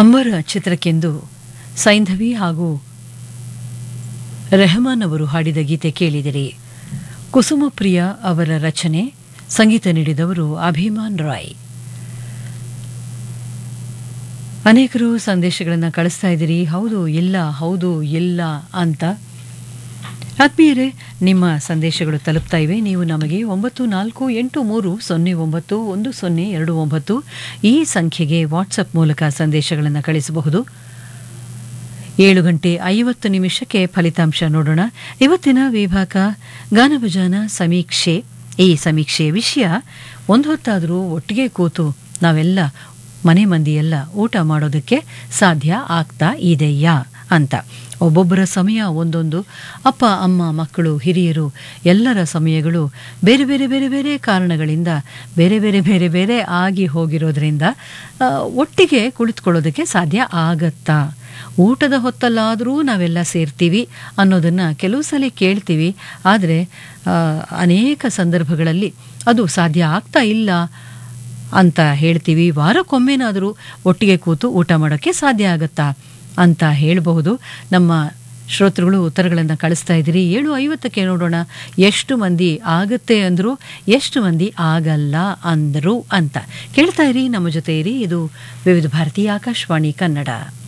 ಅಂಬರ ಚಿತ್ರಕ್ಕೆಂದು ಸೈಂಧವಿ ಹಾಗೂ ರೆಹಮಾನ್ ಅವರು ಹಾಡಿದ ಗೀತೆ ಕೇಳಿದಿರಿ ಕುಸುಮಪ್ರಿಯ ಅವರ ರಚನೆ ಸಂಗೀತ ನೀಡಿದವರು ಅಭಿಮಾನ್ ರಾಯ್ ಅನೇಕರು ಸಂದೇಶಗಳನ್ನು ಕಳಿಸ್ತಾ ಇದ್ದೀರಿ ಹೌದು ಇಲ್ಲ ಹೌದು ಇಲ್ಲ ಅಂತ ಆತ್ಮೀಯರೇ ನಿಮ್ಮ ಸಂದೇಶಗಳು ತಲುಪ್ತಾ ಇವೆ ನೀವು ನಮಗೆ ಒಂಬತ್ತು ನಾಲ್ಕು ಎಂಟು ಮೂರು ಸೊನ್ನೆ ಒಂಬತ್ತು ಒಂದು ಸೊನ್ನೆ ಎರಡು ಒಂಬತ್ತು ಈ ಸಂಖ್ಯೆಗೆ ವಾಟ್ಸಪ್ ಮೂಲಕ ಸಂದೇಶಗಳನ್ನು ಕಳಿಸಬಹುದು ಏಳು ಗಂಟೆ ಐವತ್ತು ನಿಮಿಷಕ್ಕೆ ಫಲಿತಾಂಶ ನೋಡೋಣ ಇವತ್ತಿನ ವಿಭಾಗ ಗಾನಭಜಾನ ಸಮೀಕ್ಷೆ ಈ ಸಮೀಕ್ಷೆಯ ವಿಷಯ ಒಂದು ಹೊತ್ತಾದರೂ ಒಟ್ಟಿಗೆ ಕೂತು ನಾವೆಲ್ಲ ಮನೆ ಮಂದಿಯೆಲ್ಲ ಊಟ ಮಾಡೋದಕ್ಕೆ ಸಾಧ್ಯ ಆಗ್ತಾ ಇದೆಯಾ ಅಂತ ಒಬ್ಬೊಬ್ಬರ ಸಮಯ ಒಂದೊಂದು ಅಪ್ಪ ಅಮ್ಮ ಮಕ್ಕಳು ಹಿರಿಯರು ಎಲ್ಲರ ಸಮಯಗಳು ಬೇರೆ ಬೇರೆ ಬೇರೆ ಬೇರೆ ಕಾರಣಗಳಿಂದ ಬೇರೆ ಬೇರೆ ಬೇರೆ ಬೇರೆ ಆಗಿ ಹೋಗಿರೋದ್ರಿಂದ ಆ, ಒಟ್ಟಿಗೆ ಕುಳಿತುಕೊಳ್ಳೋದಕ್ಕೆ ಸಾಧ್ಯ ಆಗತ್ತಾ ಊಟದ ಹೊತ್ತಲ್ಲಾದರೂ ನಾವೆಲ್ಲ ಸೇರ್ತೀವಿ ಅನ್ನೋದನ್ನು ಕೆಲವು ಸಲ ಕೇಳ್ತೀವಿ ಆದರೆ ಆ, ಅನೇಕ ಸಂದರ್ಭಗಳಲ್ಲಿ ಅದು ಸಾಧ್ಯ ಆಗ್ತಾ ಇಲ್ಲ ಅಂತ ಹೇಳ್ತೀವಿ ವಾರಕ್ಕೊಮ್ಮೆನಾದರೂ ಒಟ್ಟಿಗೆ ಕೂತು ಊಟ ಮಾಡೋಕ್ಕೆ ಸಾಧ್ಯ ಆಗತ್ತಾ ಅಂತ ಹೇಳಬಹುದು ನಮ್ಮ ಶ್ರೋತೃಗಳು ಉತ್ತರಗಳನ್ನು ಕಳಿಸ್ತಾ ಇದ್ದೀರಿ ಏಳು ಐವತ್ತಕ್ಕೆ ನೋಡೋಣ ಎಷ್ಟು ಮಂದಿ ಆಗುತ್ತೆ ಅಂದರು ಎಷ್ಟು ಮಂದಿ ಆಗಲ್ಲ ಅಂದರು ಅಂತ ಕೇಳ್ತಾ ಇರಿ ನಮ್ಮ ಜೊತೆ ಇರಿ ಇದು ವಿವಿಧ ಭಾರತಿ ಆಕಾಶವಾಣಿ ಕನ್ನಡ